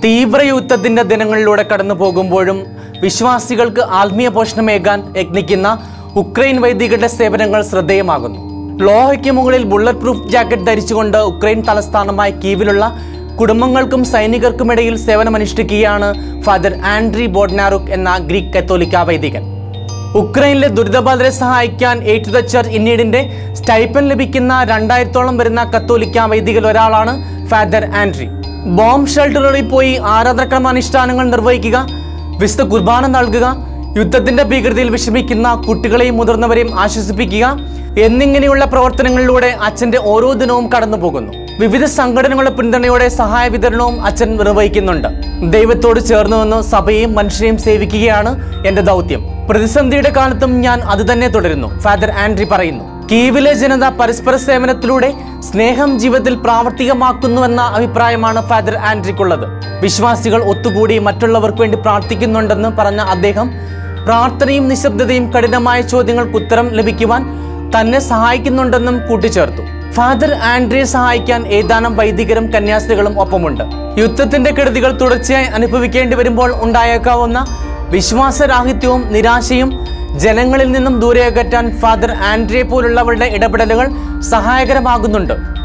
തീവ്രയുദ്ധത്തിന്റെ ദിനങ്ങളിലൂടെ കടന്നു പോകുമ്പോഴും വിശ്വാസികൾക്ക് ആത്മീയ പോഷണമേകാൻ യത്നിക്കുന്ന ഉക്രൈൻ വൈദികരുടെ സേവനങ്ങൾ ശ്രദ്ധേയമാകുന്നു ലോഹയ്ക്ക് മുകളിൽ ബുള്ളറ്റ് പ്രൂഫ് ജാക്കറ്റ് ധരിച്ചുകൊണ്ട് ഉക്രൈൻ തലസ്ഥാനമായ കീവിലുള്ള കുടുംബങ്ങൾക്കും സൈനികർക്കുമിടയിൽ സേവനമനുഷ്ഠിക്കുകയാണ് ഫാദർ ആൻഡ്രി ബോഡ്നാറുക് എന്ന ഗ്രീക്ക് കത്തോലിക്ക വൈദികൻ ഉക്രൈനിലെ ദുരിതബാധിതരെ സഹായിക്കാൻ എയ്റ്റ് ടു ദ ചർച്ച് ഇന്നീഡിന്റെ സ്റ്റൈപ്പൻ ലഭിക്കുന്ന രണ്ടായിരത്തോളം വരുന്ന കത്തോലിക്ക വൈദികൽ ഒരാളാണ് ഫാദർ ആൻഡ്രി ബോംബ് ഷെൽട്ടറുകളിൽ പോയി ആരാധനക്രമാനുഷ്ഠാനങ്ങൾ നിർവഹിക്കുക വിശുദ്ധ കുർബാന നൽകുക യുദ്ധത്തിന്റെ ഭീകരതയിൽ വിഷമിക്കുന്ന കുട്ടികളെയും മുതിർന്നവരെയും ആശ്വസിപ്പിക്കുക എന്നിങ്ങനെയുള്ള പ്രവർത്തനങ്ങളിലൂടെ അച്ഛന്റെ ഓരോ ദിനവും കടന്നു പോകുന്നു വിവിധ സംഘടനകളുടെ പിന്തുണയോടെ സഹായ വിതരണവും അച്ഛൻ നിർവഹിക്കുന്നുണ്ട് ദൈവത്തോട് ചേർന്ന് നിന്ന് സഭയെയും മനുഷ്യരെയും സേവിക്കുകയാണ് എന്റെ ദൗത്യം പ്രതിസന്ധിയുടെ കാലത്തും ഞാൻ അത് തന്നെ തുടരുന്നു ഫാദർ ആൻഡ്രി പറയുന്നു കീവിലെ ജനത പരസ്പര സേവനത്തിലൂടെ സ്നേഹം ജീവിതത്തിൽ പ്രാവർത്തികമാക്കുന്നുവെന്ന അഭിപ്രായമാണ് ഫാദർ ആൻഡ്രിക്കുള്ളത് വിശ്വാസികൾ ഒത്തുകൂടി മറ്റുള്ളവർക്ക് വേണ്ടി പ്രാർത്ഥിക്കുന്നുണ്ടെന്ന് പറഞ്ഞ അദ്ദേഹം പ്രാർത്ഥനയും നിശബ്ദതയും കഠിനമായ ചോദ്യങ്ങൾക്ക് ഉത്തരം ലഭിക്കുവാൻ തന്നെ സഹായിക്കുന്നുണ്ടെന്നും കൂട്ടിച്ചേർത്തു ഫാദർ ആൻഡ്രിയെ സഹായിക്കാൻ ഏതാനും വൈദികരും കന്യാസ്ത്രീകളും ഒപ്പമുണ്ട് യുദ്ധത്തിന്റെ കെടുതികൾ തുടർച്ചയായി അനുഭവിക്കേണ്ടി വരുമ്പോൾ ഉണ്ടായേക്കാവുന്ന വിശ്വാസരാഹിത്യവും നിരാശയും ജനങ്ങളിൽ നിന്നും ദൂരെ അകറ്റാൻ ഫാദർ ആൻഡ്രിയെ പോലുള്ളവരുടെ ഇടപെടലുകൾ സഹായകരമാകുന്നുണ്ട്